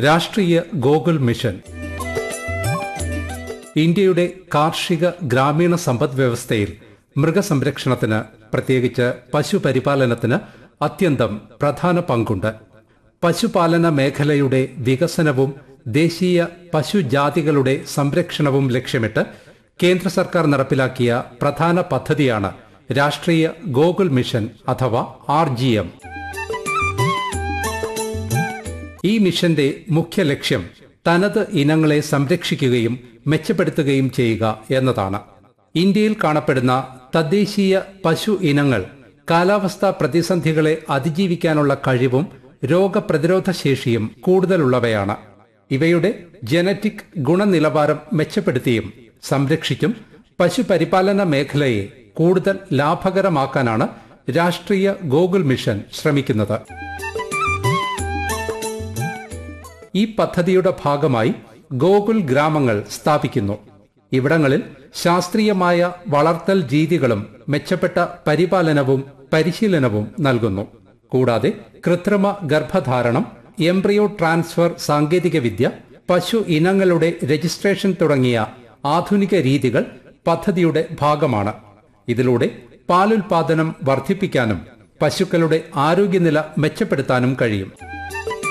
രാഷ്ട്രീയ ഗോകുൽ മിഷൻ ഇന്ത്യയുടെ കാർഷിക ഗ്രാമീണ സമ്പദ് വ്യവസ്ഥയിൽ മൃഗസംരക്ഷണത്തിന് പ്രത്യേകിച്ച് പശുപരിപാലനത്തിന് അത്യന്തം പ്രധാന പങ്കുണ്ട് പശുപാലന മേഖലയുടെ വികസനവും ദേശീയ പശുജാതികളുടെ സംരക്ഷണവും ലക്ഷ്യമിട്ട് കേന്ദ്ര സർക്കാർ നടപ്പിലാക്കിയ പ്രധാന പദ്ധതിയാണ് രാഷ്ട്രീയ ഗോകുൽ മിഷൻ അഥവാ ആർ ഈ മിഷന്റെ മുഖ്യ ലക്ഷ്യം തനത് ഇനങ്ങളെ സംരക്ഷിക്കുകയും മെച്ചപ്പെടുത്തുകയും ചെയ്യുക എന്നതാണ് ഇന്ത്യയിൽ കാണപ്പെടുന്ന തദ്ദേശീയ പശു ഇനങ്ങൾ കാലാവസ്ഥാ പ്രതിസന്ധികളെ അതിജീവിക്കാനുള്ള കഴിവും രോഗപ്രതിരോധ ശേഷിയും കൂടുതലുള്ളവയാണ് ഇവയുടെ ജനറ്റിക് ഗുണനിലവാരം മെച്ചപ്പെടുത്തിയും സംരക്ഷിച്ചും പശുപരിപാലന മേഖലയെ കൂടുതൽ ലാഭകരമാക്കാനാണ് രാഷ്ട്രീയ ഗോകുൽ മിഷൻ ശ്രമിക്കുന്നത് ഈ പദ്ധതിയുടെ ഭാഗമായി ഗോകുൽ ഗ്രാമങ്ങൾ സ്ഥാപിക്കുന്നു ഇവിടങ്ങളിൽ ശാസ്ത്രീയമായ വളർത്തൽ രീതികളും മെച്ചപ്പെട്ട പരിപാലനവും പരിശീലനവും നൽകുന്നു കൂടാതെ കൃത്രിമ ഗർഭധാരണം എംബ്രിയോ ട്രാൻസ്ഫർ സാങ്കേതികവിദ്യ പശു ഇനങ്ങളുടെ രജിസ്ട്രേഷൻ തുടങ്ങിയ ആധുനിക രീതികൾ പദ്ധതിയുടെ ഭാഗമാണ് ഇതിലൂടെ പാലുൽപാദനം വർദ്ധിപ്പിക്കാനും പശുക്കളുടെ ആരോഗ്യനില മെച്ചപ്പെടുത്താനും കഴിയും